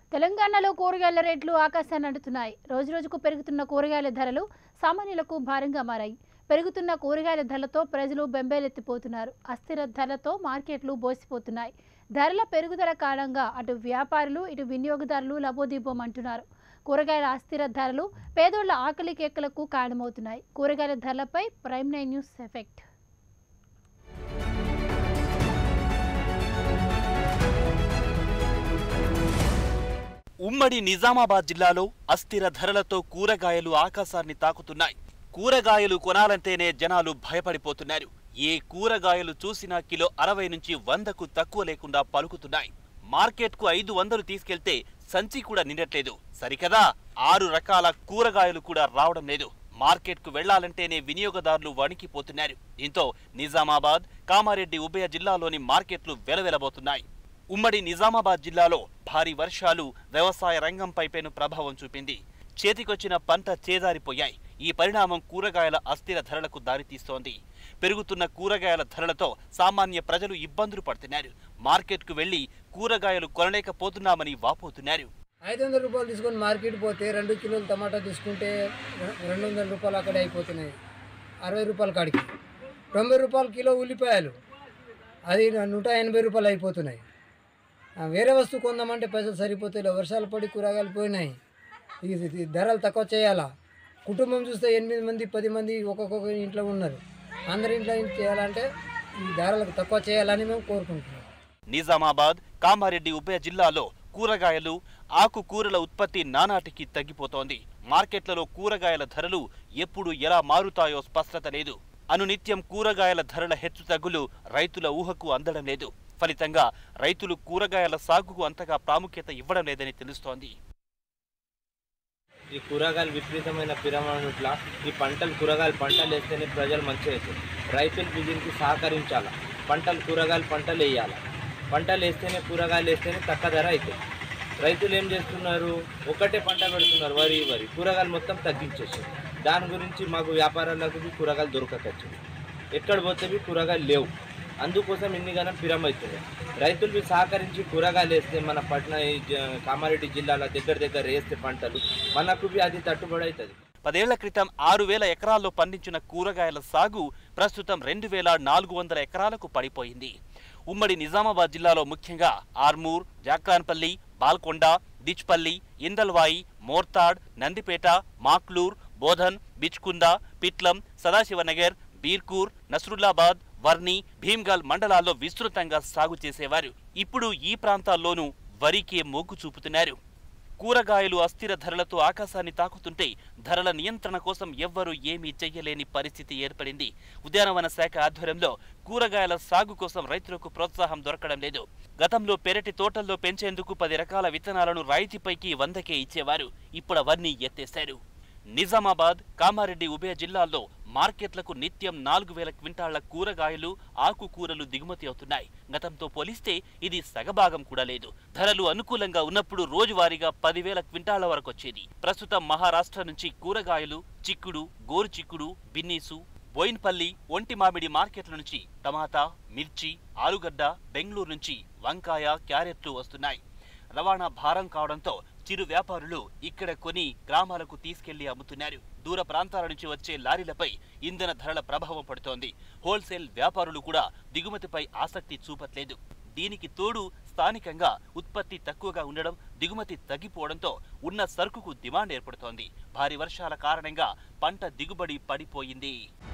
తెలంగాణలో కూరగాయల రేట్లు ఆకాశాన్ని అంటున్నాయి రోజురోజుకు పెరుగుతున్న కూరగాయల ధరలు సామాన్యులకు భారంగా మారాయి పెరుగుతున్న కూరగాయల ధరలతో ప్రజలు బెంబేలెత్తిపోతున్నారు అస్థిర ధరలతో మార్కెట్లు బోసిపోతున్నాయి ధరల పెరుగుదల కారణంగా అటు వ్యాపారులు ఇటు వినియోగదారులు లబోదీపమంటున్నారు కూరగాయల అస్థిర ధరలు పేదోళ్ల ఆకలి కేకలకు కారణమవుతున్నాయి కూరగాయల ధరలపై ప్రైమ్ నైన్ న్యూస్ ఎఫెక్ట్ ఉమ్మడి నిజామాబాద్ జిల్లాలో అస్థిర ధరలతో కూరగాయలు ఆకాశాన్ని తాకుతున్నాయి కూరగాయలు కొనాలంటేనే జనాలు భయపడిపోతున్నారు ఏ కూరగాయలు చూసినా కిలో అరవై నుంచి వందకు తక్కువ లేకుండా పలుకుతున్నాయి మార్కెట్కు ఐదు వందలు తీసుకెళ్తే సంచి కూడా నిండట్లేదు సరికదా ఆరు రకాల కూరగాయలు కూడా రావడం లేదు మార్కెట్కు వెళ్లాలంటేనే వినియోగదారులు వణికిపోతున్నారు దీంతో నిజామాబాద్ కామారెడ్డి ఉభయ జిల్లాలోని మార్కెట్లు వెలవెలబోతున్నాయి ఉమ్మడి నిజామాబాద్ జిల్లాలో భారీ వర్షాలు వ్యవసాయ రంగంపై పెను ప్రభావం చూపింది చేతికొచ్చిన పంట చేదారిపోయాయి ఈ పరిణామం కూరగాయల అస్థిర ధరలకు దారితీస్తోంది పెరుగుతున్న కూరగాయల ధరలతో సామాన్య ప్రజలు ఇబ్బందులు పడుతున్నారు మార్కెట్కు వెళ్లి కూరగాయలు కొనలేకపోతున్నామని వాపోతున్నారు ఐదు వందల రూపాయలు తీసుకొని మార్కెట్ పోతే రెండు కిలోలు టమాటా తీసుకుంటే రె- రెండు వందల రూపాయలు అక్కడే అయిపోతున్నాయి అరవై రూపాయల కాడికి తొంభై రూపాయలు కిలో ఉల్లిపాయలు అది నూట ఎనభై రూపాయలు అయిపోతున్నాయి ఆ, వేరే వస్తువు కొందామంటే పైసలు సరిపోతాయి వర్షాలు పడి కూరగాయలు పోయినాయి ఇది ఇది ధరలు తక్కువ చేయాలా కుటుంబం చూస్తే ఎనిమిది మంది పది మంది ఒక్కొక్క ఇంట్లో ఉన్నారు అందరి ఇంట్లో ఏం చేయాలంటే ఈ ధరలకు తక్కువ చేయాలని మేము కోరుకుంటున్నాం నిజామాబాద్ కామారెడ్డి ఉభయ జిల్లాలో కూరగాయలు ఆకుకూరల ఉత్పత్తి నానాటికి తగ్గిపోతోంది మార్కెట్లలో కూరగాయల ధరలు ఎప్పుడు ఎలా మారుతాయో స్పష్టత లేదు అనునిత్యం కూరగాయల ధరల హెచ్చుతగ్గులు రైతుల ఊహకు అందడం లేదు ఫలితంగా రైతులు కూరగాయల సాగుకు అంతగా ప్రాముఖ్యత ఇవ్వడం లేదని తెలుస్తోంది ఈ కూరగాయలు విపరీతమైన పిరమనుట్ల ఈ పంటలు కూరగాయలు పంటలు వేస్తేనే ప్రజలు మంచిగా అవుతారు రైతులు దీనికి సహకరించాలి పంటలు కూరగాయలు పంటలు వేయాలి పంటలు వేస్తేనే కూరగాయలు వేస్తేనే తక్కువ ధర అవుతాయి రైతులు ఏం చేస్తున్నారు ఒకటే పంట పెడుతున్నారు వరి వరి కూరగాయలు మొత్తం తగ్గించేసారు దాని గురించి మాకు వ్యాపారాలకు కూరగాయలు దొరకకొచ్చు ఎక్కడ పోతే కూరగాయలు లేవు అందుకోసం ఇన్ని గనం పిరమవుతున్నాయి రైతులు సహకరించి కూరగాయలు వేస్తే మన పట్న ఈ జ- కామారెడ్డి జిల్లాల దగ్గర దగ్గర వేస్తే పంటలు మనకు బి అది తట్టుబడి అవుతుంది పదేళ్ల క్రితం ఆరు వేల ఎకరాల్లో పండించిన కూరగాయల సాగు ప్రస్తుతం రెండు వేల నాలుగు వందల ఎకరాలకు పడిపోయింది ఉమ్మడి నిజామాబాద్ జిల్లాలో ముఖ్యంగా ఆర్మూర్ జాక్రాన్పల్లి బాల్కొండ దిచ్పల్లి ఇందల్వాయి మోర్తాడ్ నందిపేట మాక్లూర్ బోధన్ బిచ్కుంద పిట్లం సదాశివనగర్ బీర్కూర్ నస్రుల్లాబాద్ వర్ని భీమ్గల్ మండలాల్లో విస్తృతంగా సాగు చేసేవారు ఇప్పుడు ఈ ప్రాంతాల్లోనూ వరికే మొగ్గు చూపుతున్నారు కూరగాయలు అస్థిర ధరలతో ఆకాశాన్ని తాకుతుంటే ధరల నియంత్రణ కోసం ఎవ్వరూ ఏమీ చెయ్యలేని పరిస్థితి ఏర్పడింది ఉద్యానవన శాఖ ఆధ్వర్యంలో కూరగాయల సాగు కోసం రైతులకు ప్రోత్సాహం దొరకడం లేదు గతంలో పెరటి తోటల్లో పెంచేందుకు పది రకాల విత్తనాలను రాయితీపైకి వందకే ఇచ్చేవారు ఇప్పుడు అవన్నీ ఎత్తేశారు నిజామాబాద్ కామారెడ్డి ఉభయ జిల్లాల్లో మార్కెట్లకు నిత్యం నాలుగు వేల క్వింటాళ్ల కూరగాయలు ఆకుకూరలు దిగుమతి అవుతున్నాయి గతంతో పోలిస్తే ఇది సగభాగం కూడా లేదు ధరలు అనుకూలంగా ఉన్నప్పుడు రోజువారీగా పదివేల క్వింటాళ్ల వరకు వచ్చేది ప్రస్తుతం మహారాష్ట్ర నుంచి కూరగాయలు చిక్కుడు గోరు చిక్కుడు బిన్నీసు బోయిన్పల్లి ఒంటి మామిడి మార్కెట్ల నుంచి టమాటా మిర్చి ఆలుగడ్డ బెంగళూరు నుంచి వంకాయ క్యారెట్లు వస్తున్నాయి రవాణా భారం కావడంతో చిరు వ్యాపారులు ఇక్కడ కొని గ్రామాలకు తీసుకెళ్లి అమ్ముతున్నారు దూర ప్రాంతాల నుంచి వచ్చే లారీలపై ఇంధన ధరల ప్రభావం పడుతోంది హోల్సేల్ వ్యాపారులు కూడా దిగుమతిపై ఆసక్తి చూపట్లేదు దీనికి తోడు స్థానికంగా ఉత్పత్తి తక్కువగా ఉండడం దిగుమతి తగ్గిపోవడంతో ఉన్న సరుకుకు డిమాండ్ ఏర్పడుతోంది భారీ వర్షాల కారణంగా పంట దిగుబడి పడిపోయింది